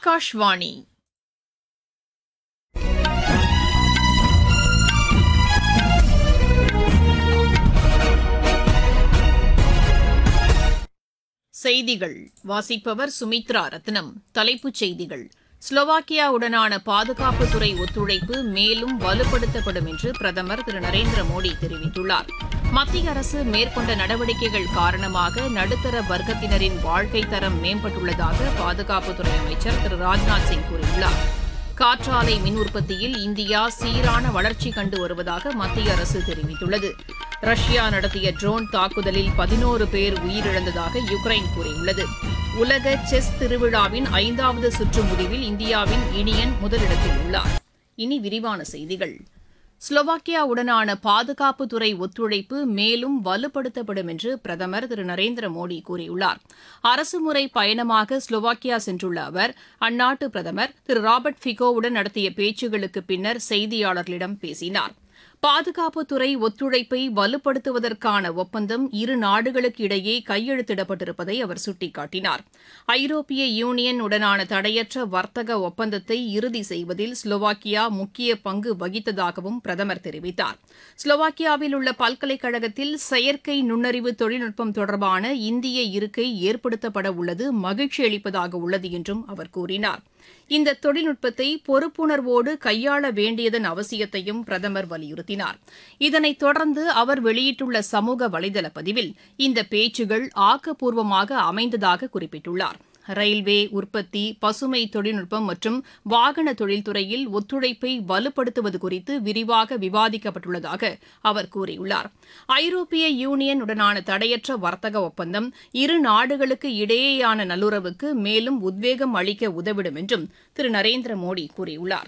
ஆகாஷ்வாணி செய்திகள் வாசிப்பவர் சுமித்ரா ரத்னம் தலைப்புச் செய்திகள் ஸ்லோவாக்கியாவுடனான பாதுகாப்புத்துறை ஒத்துழைப்பு மேலும் வலுப்படுத்தப்படும் என்று பிரதமர் திரு நரேந்திர மோடி தெரிவித்துள்ளார் மத்திய அரசு மேற்கொண்ட நடவடிக்கைகள் காரணமாக நடுத்தர வர்க்கத்தினரின் வாழ்க்கை தரம் மேம்பட்டுள்ளதாக பாதுகாப்புத்துறை அமைச்சர் திரு ராஜ்நாத் சிங் கூறியுள்ளார் காற்றாலை மின் உற்பத்தியில் இந்தியா சீரான வளர்ச்சி கண்டு வருவதாக மத்திய அரசு தெரிவித்துள்ளது ரஷ்யா நடத்திய ட்ரோன் தாக்குதலில் பதினோரு பேர் உயிரிழந்ததாக யுக்ரைன் கூறியுள்ளது உலக செஸ் திருவிழாவின் ஐந்தாவது சுற்று முடிவில் இந்தியாவின் இனியன் முதலிடத்தில் உள்ளார் இனி விரிவான செய்திகள் ஸ்லோவாக்கியாவுடனான பாதுகாப்புத்துறை ஒத்துழைப்பு மேலும் வலுப்படுத்தப்படும் என்று பிரதமர் திரு நரேந்திர மோடி கூறியுள்ளார் அரசுமுறை பயணமாக ஸ்லோவாக்கியா சென்றுள்ள அவர் அந்நாட்டு பிரதமர் திரு ராபர்ட் ஃபிகோவுடன் நடத்திய பேச்சுகளுக்கு பின்னர் செய்தியாளர்களிடம் பேசினார் பாதுகாப்புத்துறை ஒத்துழைப்பை வலுப்படுத்துவதற்கான ஒப்பந்தம் இரு நாடுகளுக்கு இடையே கையெழுத்திடப்பட்டிருப்பதை அவர் சுட்டிக்காட்டினார் ஐரோப்பிய யூனியன் உடனான தடையற்ற வர்த்தக ஒப்பந்தத்தை இறுதி செய்வதில் ஸ்லோவாக்கியா முக்கிய பங்கு வகித்ததாகவும் பிரதமர் தெரிவித்தார் ஸ்லோவாக்கியாவில் உள்ள பல்கலைக்கழகத்தில் செயற்கை நுண்ணறிவு தொழில்நுட்பம் தொடர்பான இந்திய இருக்கை ஏற்படுத்தப்பட உள்ளது மகிழ்ச்சி அளிப்பதாக உள்ளது என்றும் அவர் கூறினார் இந்த தொழில்நுட்பத்தை பொறுப்புணர்வோடு கையாள வேண்டியதன் அவசியத்தையும் பிரதமர் வலியுறுத்தினார் இதனைத் தொடர்ந்து அவர் வெளியிட்டுள்ள சமூக வலைதள பதிவில் இந்த பேச்சுகள் ஆக்கப்பூர்வமாக அமைந்ததாக குறிப்பிட்டுள்ளார் ரயில்வே உற்பத்தி பசுமை தொழில்நுட்பம் மற்றும் வாகன தொழில்துறையில் ஒத்துழைப்பை வலுப்படுத்துவது குறித்து விரிவாக விவாதிக்கப்பட்டுள்ளதாக அவர் கூறியுள்ளார் ஐரோப்பிய யூனியன் உடனான தடையற்ற வர்த்தக ஒப்பந்தம் இரு நாடுகளுக்கு இடையேயான நல்லுறவுக்கு மேலும் உத்வேகம் அளிக்க உதவிடும் என்றும் திரு நரேந்திர மோடி கூறியுள்ளார்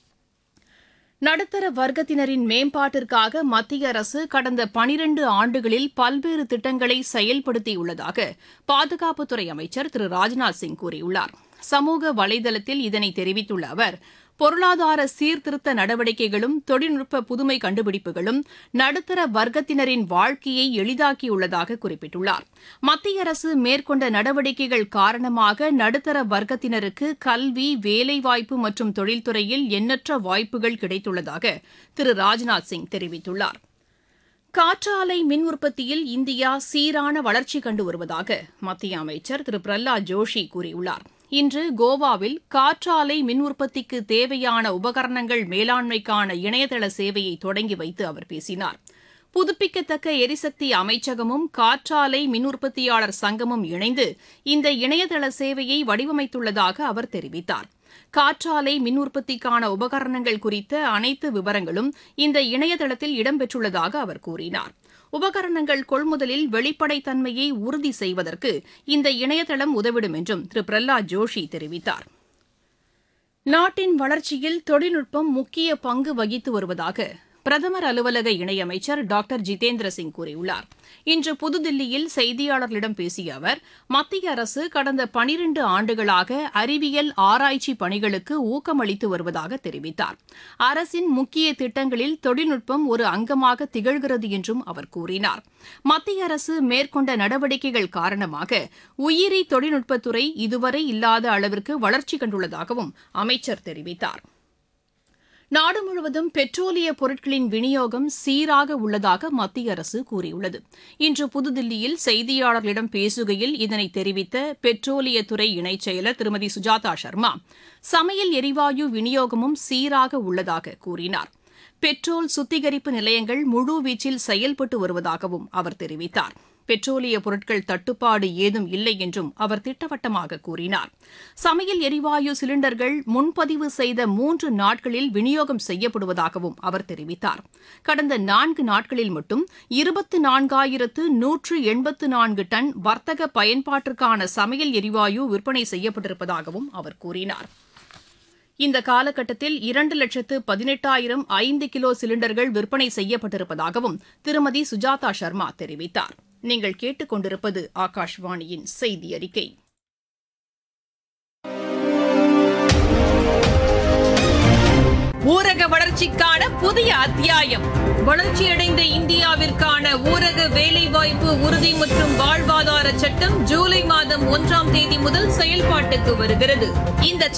நடுத்தர வர்க்கத்தினரின் மேம்பாட்டிற்காக மத்திய அரசு கடந்த பனிரண்டு ஆண்டுகளில் பல்வேறு திட்டங்களை செயல்படுத்தியுள்ளதாக பாதுகாப்புத்துறை அமைச்சர் திரு ராஜ்நாத் சிங் கூறியுள்ளார் சமூக வலைதளத்தில் இதனை தெரிவித்துள்ள அவர் பொருளாதார சீர்திருத்த நடவடிக்கைகளும் தொழில்நுட்ப புதுமை கண்டுபிடிப்புகளும் நடுத்தர வர்க்கத்தினரின் வாழ்க்கையை எளிதாக்கியுள்ளதாக குறிப்பிட்டுள்ளார் மத்திய அரசு மேற்கொண்ட நடவடிக்கைகள் காரணமாக நடுத்தர வர்க்கத்தினருக்கு கல்வி வேலைவாய்ப்பு மற்றும் தொழில்துறையில் எண்ணற்ற வாய்ப்புகள் கிடைத்துள்ளதாக திரு ராஜ்நாத் சிங் தெரிவித்துள்ளார் காற்றாலை மின் உற்பத்தியில் இந்தியா சீரான வளர்ச்சி கண்டு வருவதாக மத்திய அமைச்சர் திரு பிரஹ்லாத் ஜோஷி கூறியுள்ளார் இன்று கோவாவில் காற்றாலை மின் உற்பத்திக்கு தேவையான உபகரணங்கள் மேலாண்மைக்கான இணையதள சேவையை தொடங்கி வைத்து அவர் பேசினார் புதுப்பிக்கத்தக்க எரிசக்தி அமைச்சகமும் காற்றாலை மின் உற்பத்தியாளர் சங்கமும் இணைந்து இந்த இணையதள சேவையை வடிவமைத்துள்ளதாக அவர் தெரிவித்தார் காற்றாலை மின் உற்பத்திக்கான உபகரணங்கள் குறித்த அனைத்து விவரங்களும் இந்த இணையதளத்தில் இடம்பெற்றுள்ளதாக அவர் கூறினார் உபகரணங்கள் கொள்முதலில் வெளிப்படைத்தன்மையை உறுதி செய்வதற்கு இந்த இணையதளம் உதவிடும் என்றும் திரு பிரஹ்லாத் ஜோஷி தெரிவித்தார் நாட்டின் வளர்ச்சியில் தொழில்நுட்பம் முக்கிய பங்கு வகித்து வருவதாக பிரதமர் அலுவலக இணையமைச்சர் டாக்டர் ஜிதேந்திர சிங் கூறியுள்ளார் இன்று புதுதில்லியில் செய்தியாளர்களிடம் பேசிய அவர் மத்திய அரசு கடந்த பனிரண்டு ஆண்டுகளாக அறிவியல் ஆராய்ச்சி பணிகளுக்கு ஊக்கமளித்து வருவதாக தெரிவித்தார் அரசின் முக்கிய திட்டங்களில் தொழில்நுட்பம் ஒரு அங்கமாக திகழ்கிறது என்றும் அவர் கூறினார் மத்திய அரசு மேற்கொண்ட நடவடிக்கைகள் காரணமாக உயிரி தொழில்நுட்பத்துறை இதுவரை இல்லாத அளவிற்கு வளர்ச்சி கண்டுள்ளதாகவும் அமைச்சர் தெரிவித்தார் நாடு முழுவதும் பெட்ரோலிய பொருட்களின் விநியோகம் சீராக உள்ளதாக மத்திய அரசு கூறியுள்ளது இன்று புதுதில்லியில் செய்தியாளர்களிடம் பேசுகையில் இதனை தெரிவித்த பெட்ரோலியத்துறை இணைச் செயலர் திருமதி சுஜாதா சர்மா சமையல் எரிவாயு விநியோகமும் சீராக உள்ளதாக கூறினார் பெட்ரோல் சுத்திகரிப்பு நிலையங்கள் முழுவீச்சில் செயல்பட்டு வருவதாகவும் அவர் தெரிவித்தார் பெட்ரோலிய பொருட்கள் தட்டுப்பாடு ஏதும் இல்லை என்றும் அவர் திட்டவட்டமாக கூறினார் சமையல் எரிவாயு சிலிண்டர்கள் முன்பதிவு செய்த மூன்று நாட்களில் விநியோகம் செய்யப்படுவதாகவும் அவர் தெரிவித்தார் கடந்த நான்கு நாட்களில் மட்டும் இருபத்து நான்காயிரத்து நூற்று எண்பத்து நான்கு டன் வர்த்தக பயன்பாட்டிற்கான சமையல் எரிவாயு விற்பனை செய்யப்பட்டிருப்பதாகவும் அவர் கூறினார் இந்த காலகட்டத்தில் இரண்டு லட்சத்து பதினெட்டாயிரம் ஐந்து கிலோ சிலிண்டர்கள் விற்பனை செய்யப்பட்டிருப்பதாகவும் திருமதி சுஜாதா சர்மா தெரிவித்தார் நீங்கள் கேட்டுக்கொண்டிருப்பது ஆகாஷ்வாணியின் செய்தி அறிக்கை ஊரக வளர்ச்சிக்கான புதிய அத்தியாயம் வளர்ச்சியடைந்த இந்தியாவிற்கான ஊரக வேலைவாய்ப்பு உறுதி மற்றும் வாழ்வாதார சட்டம் ஜூலை மாதம் ஒன்றாம் தேதி முதல் செயல்பாட்டுக்கு வருகிறது இந்த